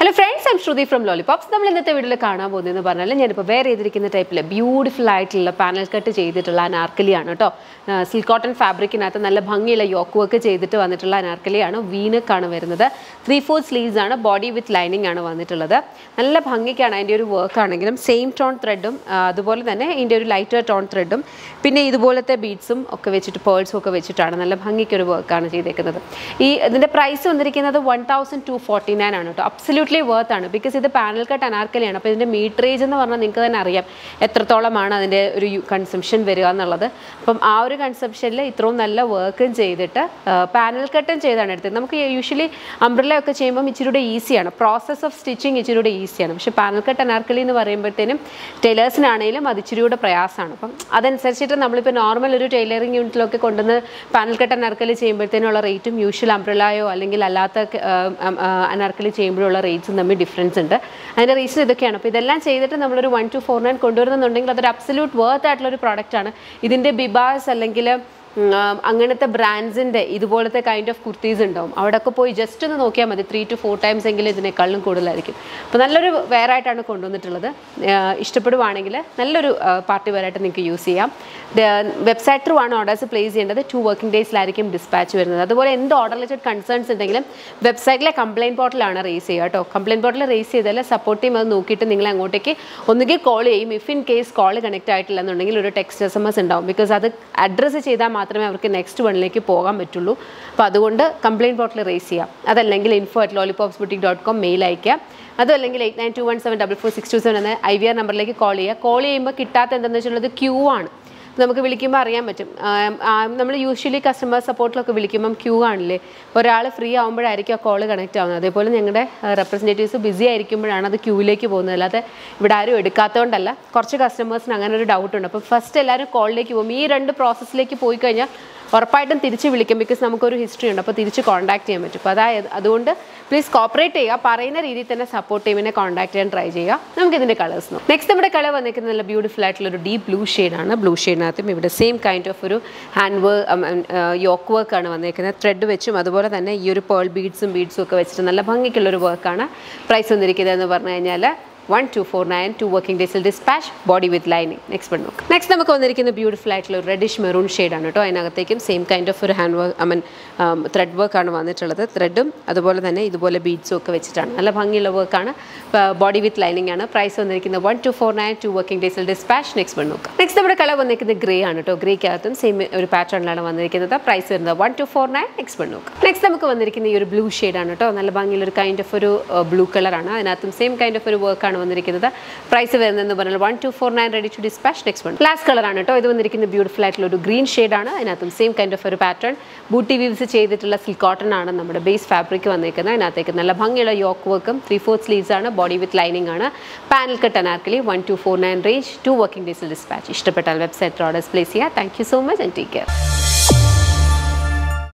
hello friends I'm Shruti from Lollipops നമ്മൾ ഇന്നത്തെ വീഡിയോയിൽ കാണാൻ പോകുന്നതെന്ന് പറഞ്ഞാൽ ഞാനിപ്പോൾ വേറെ ചെയ്തിരിക്കുന്ന ടൈപ്പിൽ ബ്യൂട്ടിഫുൾ ആയിട്ടുള്ള പാനൽ കട്ട് ചെയ്തിട്ടുള്ള അനാർക്കലിയാണ് കേട്ടോ സിൽക്ക് കോട്ടൺ ഫാബ്രിക്കിനകത്ത് നല്ല ഭംഗിയുള്ള യോക്ക് വർക്ക് ചെയ്തിട്ട് വന്നിട്ടുള്ള അനാർക്കലിയാണ് വീനക്കാണ് വരുന്നത് ത്രീ ഫോർ സ്ലീവ്സ് ആണ് ബോഡി വിത്ത് ലൈനിങ് ആണ് വന്നിട്ടുള്ളത് നല്ല ഭംഗിക്കാണ് അതിൻ്റെ ഒരു വർക്ക് ആണെങ്കിലും സെയിം ടോൺ ത്രെഡും അതുപോലെ തന്നെ ഇതിൻ്റെ ഒരു ലൈറ്റർ ടോൺ ത്രെഡും പിന്നെ ഇതുപോലത്തെ ബീഡ്സും ഒക്കെ വെച്ചിട്ട് പേൾസും ഒക്കെ വെച്ചിട്ടാണ് നല്ല ഭംഗിക്കൊരു വർക്കാണ് ചെയ്തേക്കുന്നത് ഈ ഇതിൻ്റെ പ്രൈസ് വന്നിരിക്കുന്നത് one thousand two forty nine ആണ് കേട്ടോ അബ്സല്യൂട്ട്ലി വർത്ത് ആണ് ബിക്കോസ് ഇത് പാനൽ കട്ട് അനാർക്കലിയാണ് അപ്പോൾ ഇതിൻ്റെ മീറ്ററേജ് എന്ന് പറഞ്ഞാൽ നിങ്ങൾക്ക് തന്നെ അറിയാം എത്രത്തോളമാണ് അതിൻ്റെ ഒരു കൺസംഷൻ വരിക എന്നുള്ളത് അപ്പം ആ ഒരു കൺസംഷനിൽ ഇത്രയും നല്ല വർക്കും ചെയ്തിട്ട് പാനൽ കട്ടും ചെയ്താണ് എടുത്തത് നമുക്ക് യൂഷ്വലി അംബ്രല ഒക്കെ ചെയ്യുമ്പോൾ ഇച്ചിരി കൂടെ ഈസിയാണ് പ്രോസസ് ഓഫ് സ്റ്റിച്ചിങ് ഇച്ചിരി കൂടെ ഈസിയാണ് പക്ഷേ പാനൽ കട്ട് അനാർക്കലി എന്ന് പറയുമ്പോഴത്തേനും ടൈലേഴ്സിനാണെങ്കിലും അത് ഇച്ചിരി കൂടെ പ്രയാസമാണ് അപ്പം അതനുസരിച്ചിട്ട് നമ്മളിപ്പോൾ നോർമൽ ഒരു ടൈലറിങ് യൂണിറ്റിലൊക്കെ കൊണ്ടുവന്ന് പാനൽ കട്ട് അനാർക്കലി ചെയ്യുമ്പോഴത്തേനുള്ള റേറ്റും യൂഷ്വൽ അംബ്രലായോ അല്ലെങ്കിൽ അല്ലാത്ത അനാർക്കലി ചെയ്യുമ്പോഴുള്ള റേറ്റ്സും തമ്മിൽ ഡിഫറൻസ് ഉണ്ട് അതിൻ്റെ റീസൺ ഇതൊക്കെയാണ് അപ്പോൾ ഇതെല്ലാം ചെയ്തിട്ട് നമ്മളൊരു വൺ ടു ഫോർ നയൻ കൊണ്ടുവരുന്നുണ്ടെങ്കിൽ അതൊരു അബ്സല്യൂട്ട് വർത്ത് ആയിട്ടുള്ള ഒരു പ്രോഡക്റ്റാണ് ഇതിൻ്റെ ബിബാസ് അല്ലെങ്കിൽ ഉം, ആ, അങ്ങനത്തെ ബ്രാൻഡ്സിൻ്റെ ഇതുപോലത്തെ കൈൻഡ് ഓഫ് കുർത്തീസ് ഉണ്ടാവും അവിടെയൊക്കെ പോയി ജസ്റ്റ് ഒന്ന് നോക്കിയാൽ മതി ത്ര ടു ഫോർ ടൈംസ് എങ്കിലും ഇതിനേക്കാളും കൂടുതലായിരിക്കും അപ്പോൾ നല്ലൊരു വെയർ ആയിട്ടാണ് കൊണ്ടുവന്നിട്ടുള്ളത് ആ, ഇഷ്ടപ്പെടുവാണെങ്കിൽ നല്ലൊരു പാർട്ടി വെയർ ആയിട്ട് നിങ്ങൾക്ക് യൂസ് ചെയ്യാം വെബ്സൈറ്റ് ത്രൂ ആണ് ഓർഡേഴ്സ് പ്ലേസ് ചെയ്യേണ്ടത് ടു വർക്കിംഗ് ഡേയ്സിലായിരിക്കും ഡിസ്പാച്ച് വരുന്നത് അതുപോലെ എന്ത് ഓർഡർ റിലേറ്റഡ് കൺസേൺസ് ഉണ്ടെങ്കിലും വെബ്സൈറ്റിലെ കംപ്ലയിൻറ്റ് പോർട്ടലാണ് റേസ് ചെയ്യുക കേട്ടോ കംപ്ലയിൻറ്റ് പോർട്ടൽ റേസ് ചെയ്താൽ സപ്പോർട്ട് ടീം അത് നോക്കിയിട്ട് നിങ്ങൾ അങ്ങോട്ടേക്ക് ഒന്നുകിൽ കോൾ ചെയ്യും if in case call connect ആയിട്ടില്ല എന്നുണ്ടെങ്കിൽ ഒരു ടെക്സ്റ്റ് എസ് എം എസ് ഉണ്ടാവും ബിക്കോസ് അത് അഡ്രസ്സ് ചെയ്താൽ മാത്രമേ അവർക്ക് നെക്സ്റ്റ് വണ്ണിലേക്ക് പോകാൻ പറ്റുള്ളൂ അപ്പോൾ അതുകൊണ്ട് കംപ്ലയിൻറ്റ് പോർട്ടൽ റേസ് ചെയ്യാം അതല്ലെങ്കിൽ info at Lollipops boutique dot com mail അയക്കുക അതും അല്ലെങ്കിൽ eight nine two one seven double four six two seven എന്ന ഐ വി ആർ നമ്പറിലേക്ക് കോൾ ചെയ്യുക കോൾ ചെയ്യുമ്പോൾ കിട്ടാത്ത എന്താണെന്ന് വെച്ചിട്ടുള്ളത് ക്യൂ ആണ് നമുക്ക് വിളിക്കുമ്പോൾ അറിയാൻ പറ്റും നമ്മൾ യൂഷ്വലി കസ്റ്റമർ സപ്പോർട്ടിലൊക്കെ വിളിക്കുമ്പം ക്യൂ ആണില്ലേ ഒരാൾ ഫ്രീ ആകുമ്പോഴായിരിക്കും ആ കോൾ കണക്ട് ആവുന്നത് അതേപോലെ ഞങ്ങളുടെ റെപ്രസെൻറ്റേറ്റീവ്സ് ബിസി ആയിരിക്കുമ്പോഴാണ് അത് ക്യൂവിലേക്ക് പോകുന്നത് അല്ലാതെ ഇവിടെ ആരും എടുക്കാത്തതുകൊണ്ടല്ല കുറച്ച് കസ്റ്റമേഴ്സിന് അങ്ങനെ ഒരു ഡൗട്ട് ഉണ്ട് അപ്പോൾ ഫസ്റ്റ് എല്ലാവരും കോളിലേക്ക് പോകും ഈ രണ്ട് പ്രോസസ്സിലേക്ക് പോയി കഴിഞ്ഞാൽ ഉറപ്പായിട്ടും തിരിച്ച് വിളിക്കും ബിക്കോസ് നമുക്കൊരു ഹിസ്റ്ററി ഉണ്ട് അപ്പോൾ തിരിച്ച് കോൺടാക്ട് ചെയ്യാൻ പറ്റും അപ്പോൾ അതായത് അതുകൊണ്ട് പ്ലീസ് കോപ്പറേറ്റ് ചെയ്യുക പറയുന്ന രീതിയിൽ തന്നെ സപ്പോർട്ട് ടീമിനെ കോൺടാക്ട് ചെയ്യാൻ ട്രൈ ചെയ്യുക നമുക്ക് ഇതിൻ്റെ കളേഴ്സ് നോക്കാം നെക്സ്റ്റ് നമ്മുടെ കളർ വന്നിരിക്കുന്നത് നല്ല ബ്യൂട്ടിഫുൾ ആയിട്ടുള്ള ഒരു ഡീപ്പ് ബ്ലൂ ഷെയ്ഡാണ് ബ്ലൂ ഷെയ്ഡിനകത്തും ഇവിടെ സെയിം കൈൻഡ് ഓഫ് ഒരു ഹാൻഡ് വർക്ക് യോക്ക് വർക്കാണ് വന്നിരിക്കുന്നത് ത്രെഡ് വെച്ചും അതുപോലെ തന്നെ ഈ ഒരു പേൾ ബീഡ്സും ബീഡ്സും ഒക്കെ വെച്ചിട്ട് നല്ല ഭംഗിക്കുള്ളൊരു വർക്കാണ് പ്രൈസ് വന്നിരിക്കുന്നത് എന്ന് പറഞ്ഞു കഴിഞ്ഞാൽ one two four nine two working ഡേയ്സിൽ dispatch body with lining next one നോക്കാം നെക്സ്റ്റ് നമുക്ക് വന്നിരിക്കുന്ന ബ്യൂട്ടിഫുൾ ആയിട്ടുള്ള ഒരു റെഡിഷ് മെറൂൺ ഷെയ്ഡാണ് കേട്ടോ അതിനകത്തേക്കും സെയിം കൈൻഡ് ഓഫ് ഒരു hand work I mean thread വർക്കാണ് വന്നിട്ടുള്ളത് ത്രെഡും അതുപോലെ തന്നെ ഇതുപോലെ ബീഡ്സും ഒക്കെ വെച്ചിട്ടാണ് നല്ല ഭംഗിയുള്ള വർക്കാണ് ബോഡി വിത്ത് ലൈനിങ് ആണ് പ്രൈസ് വന്നിരിക്കുന്നത് one two four nine two working ഡേയ്സിൽ ഡിസ്പാച്ച് നെക്സ്റ്റ് വൺ നോക്കാം നെക്സ്റ്റ് നമ്മുടെ കളർ വന്നിരിക്കുന്നത് ഗ്രേ ആണ് കേട്ടോ ഗ്രേക്കകത്തും സെയിം ഒരു പാറ്റേണിലാണ് വന്നിരിക്കുന്നത് പ്രൈസ് വരുന്നത് one two four nine next one നോക്കാം നെക്സ്റ്റ് നമുക്ക് വന്നിരിക്കുന്ന ഈ ഒരു ബ്ലൂ ഷെയ്ഡാണ് കേട്ടോ നല്ല ഭംഗിയുള്ള ഒരു കൈൻഡ് ഓഫ് ഒരു ബ്ലൂ കളറാണ് അതിനകത്തും സെയിം കൈൻഡ് ഓഫ് ഒരു വർക്കാണ് വന്നിരിക്കുന്നത് പ്രൈസ് വരുന്നതെന്ന് പറഞ്ഞാൽ one two four nine ready to dispatch next one last കളറാണ് കേട്ടോ ഇത് വന്നിരിക്കുന്ന ബ്യൂട്ടിഫുൾ ആയിട്ടുള്ള ഒരു ഗ്രീൻ ഷെയ്ഡാണ് അതിനകത്തും സെയിം കൈൻഡ് ഓഫ് ഒരു പാറ്റേൺ ബൂട്ടി വീവ്സ് ചെയ്തിട്ടുള്ള സിൽക്ക് കോട്ടൺ ആണ് നമ്മുടെ ബേസ് ഫാബ്രിക് വന്നിരിക്കുന്നത് അതിനകത്തേക്ക് നല്ല ഭംഗിയുള്ള യോക്ക് വർക്കും ത്രീ ഫോർത്ത് സ്ലീവ്സ് ആണ് ബോഡി വിത്ത് ലൈനിങ് ആണ് panel cut anarkali one two four nine range two working ഡേയ്സിൽ ഡിസ്പാച്ച് ഇഷ്ടപ്പെട്ടാൽ വെബ്സൈറ്റ് ഓർഡേഴ്സ് പ്ലേസ് ചെയ്യുക thank you so much and take care